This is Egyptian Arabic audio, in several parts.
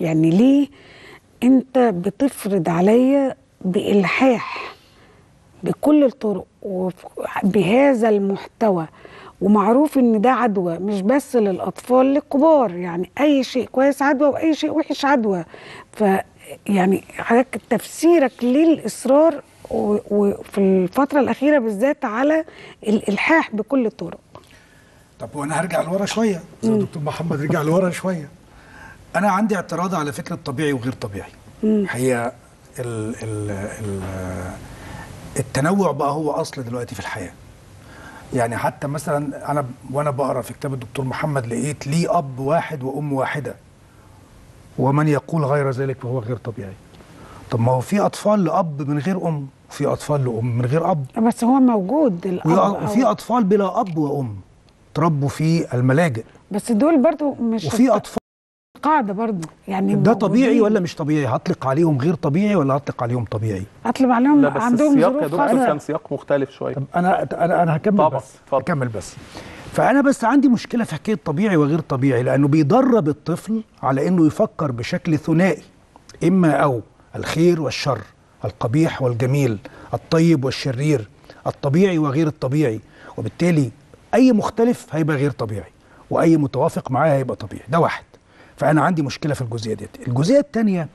يعني ليه انت بتفرض عليا بالحاح بكل الطرق وبهذا المحتوى ومعروف ان ده عدوى مش بس للاطفال للكبار يعني اي شيء كويس عدوى واي شيء وحش عدوى ف يعني حضرتك تفسيرك للاصرار و- وفي الفتره الاخيره بالذات على الالحاح بكل الطرق طب وانا هرجع لورا شويه زي ما الدكتور محمد رجع لورا شويه انا عندي اعتراض على فكره طبيعي وغير طبيعي هي ال ال ال التنوع بقى هو اصل دلوقتي في الحياه يعني حتى مثلا انا ب- وانا بقرا في كتاب الدكتور محمد لقيت لي اب واحد وام واحده ومن يقول غير ذلك فهو غير طبيعي طب ما هو في اطفال لاب من غير ام وفي اطفال لام من غير اب بس هو موجود الاب وفي أو- اطفال بلا اب وام تربوا في الملاجئ بس دول برضو مش وفي اطفال قاعده برضو يعني ده طبيعي موجودين. ولا مش طبيعي هطلق عليهم غير طبيعي ولا هطلق عليهم طبيعي اطلب عليهم لا بس عندهم السياق يا ظروف دكتور خاصه كان سياق مختلف شويه طب انا انا انا هكمل طبعا، بس اتفضل. هكمل بس فانا بس عندي مشكله في حكايه طبيعي وغير طبيعي لانه بيدرب الطفل على انه يفكر بشكل ثنائي اما او الخير والشر القبيح والجميل الطيب والشرير الطبيعي وغير الطبيعي وبالتالي اي مختلف هيبقى غير طبيعي واي متوافق معاه هيبقى طبيعي ده واحد فانا عندي مشكله في الجزئيه ديت الجزئيه الثانيه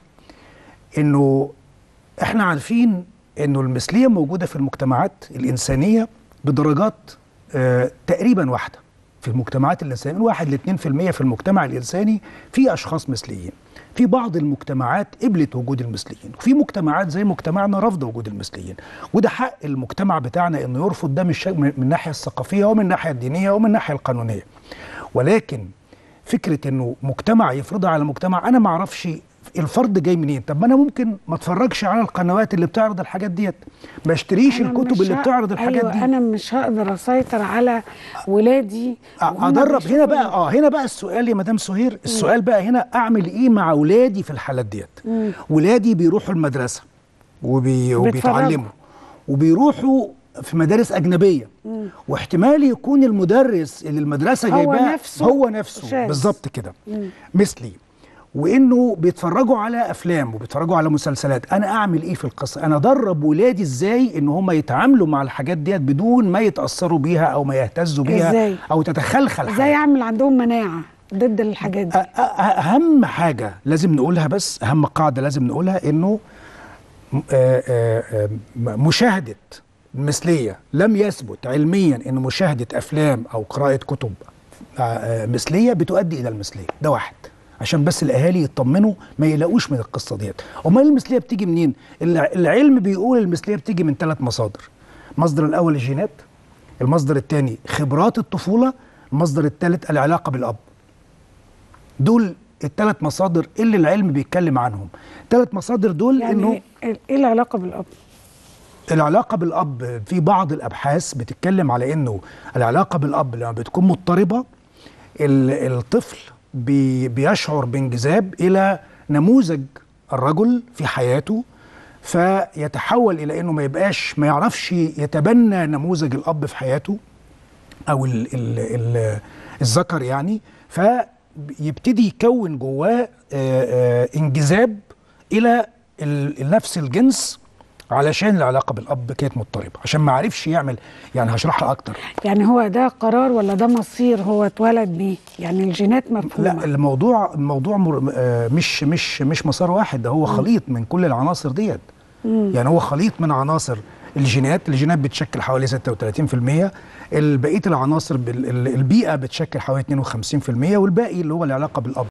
انه احنا عارفين انه المثليه موجوده في المجتمعات الانسانيه بدرجات آه تقريبا واحده في المجتمعات الانسانيه من 1 ل 2% في المجتمع الانساني في اشخاص مثليين في بعض المجتمعات قبلت وجود المثليين وفي مجتمعات زي مجتمعنا رافضه وجود المثليين وده حق المجتمع بتاعنا انه يرفض ده من الش- من من الناحيه الثقافيه ومن الناحيه الدينيه ومن الناحيه القانونيه ولكن فكره انه مجتمع يفرضها على مجتمع انا ما اعرفش الفرض جاي منين طب ما انا ممكن ما اتفرجش على القنوات اللي بتعرض الحاجات ديت ما اشتريش أنا الكتب مش اللي ه- بتعرض الحاجات أيوة دي انا مش هقدر اسيطر على ولادي وهم ادرب هنا بيشوفوا بقى اه هنا بقى السؤال يا مدام سهير السؤال بقى هنا اعمل ايه مع اولادي في الحالات ديت ولادي بيروحوا المدرسه وبي وبيتعلموا وبيروحوا في مدارس اجنبيه واحتمال يكون المدرس اللي المدرسه هو جايباه نفسه هو نفسه شاذ. بالظبط كده مثلي وانه بيتفرجوا على افلام وبيتفرجوا على مسلسلات انا اعمل ايه في القصه انا ادرب ولادي ازاي ان هم يتعاملوا مع الحاجات ديت بدون ما يتاثروا بيها او ما يهتزوا بيها إزاي؟ او تتخلخل ازاي حياتهم. اعمل عندهم مناعه ضد الحاجات دي أ- أ- اهم حاجه لازم نقولها بس اهم قاعده لازم نقولها انه م- آه، آه، آه، م- مشاهده مثليه لم يثبت علميا ان مشاهده افلام او قراءه كتب آه، آه، مثليه بتؤدي الى المثليه ده واحد عشان بس الاهالي يطمنوا ما يلاقوش من القصه ديت امال المثليه بتيجي منين الع- العلم بيقول المثليه بتيجي من ثلاث مصادر المصدر الاول الجينات المصدر الثاني خبرات الطفوله المصدر الثالث العلاقه بالاب دول الثلاث مصادر اللي العلم بيتكلم عنهم ثلاث مصادر دول يعني انه ايه إيه العلاقه بالاب العلاقه بالاب في بعض الابحاث بتتكلم على انه العلاقه بالاب لما بتكون مضطربه ال- الطفل بي بيشعر بانجذاب الى نموذج الرجل في حياته فيتحول الى انه ما يبقاش ما يعرفش يتبنى نموذج الاب في حياته او ال ال ال الذكر يعني فيبتدي يكون جواه آه، آه، انجذاب الى ال- نفس الجنس علشان العلاقه بالاب كانت مضطربه عشان ما عرفش يعمل يعني هشرحها اكتر يعني هو ده قرار ولا ده مصير هو اتولد بيه يعني الجينات مفهومه لا الموضوع الموضوع مر... آه، مش مش مش مسار واحد ده هو خليط من كل العناصر ديت يعني هو خليط من عناصر الجينات الجينات بتشكل حوالي 36% بقيه العناصر بال- ال- البيئه بتشكل حوالي 52% والباقي اللي هو العلاقه بالاب